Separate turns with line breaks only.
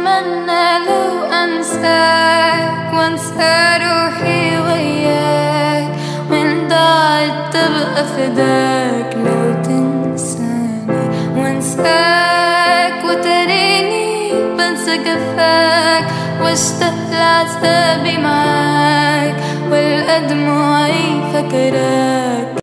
أتمنى لو أنساك وأنسى روحي وياك وإن ضاعت تبقى فداك لو تنساني وأنساك وتريني بنسى جفاك واشتاق لعذابي معاك والقى دموعي فاكراك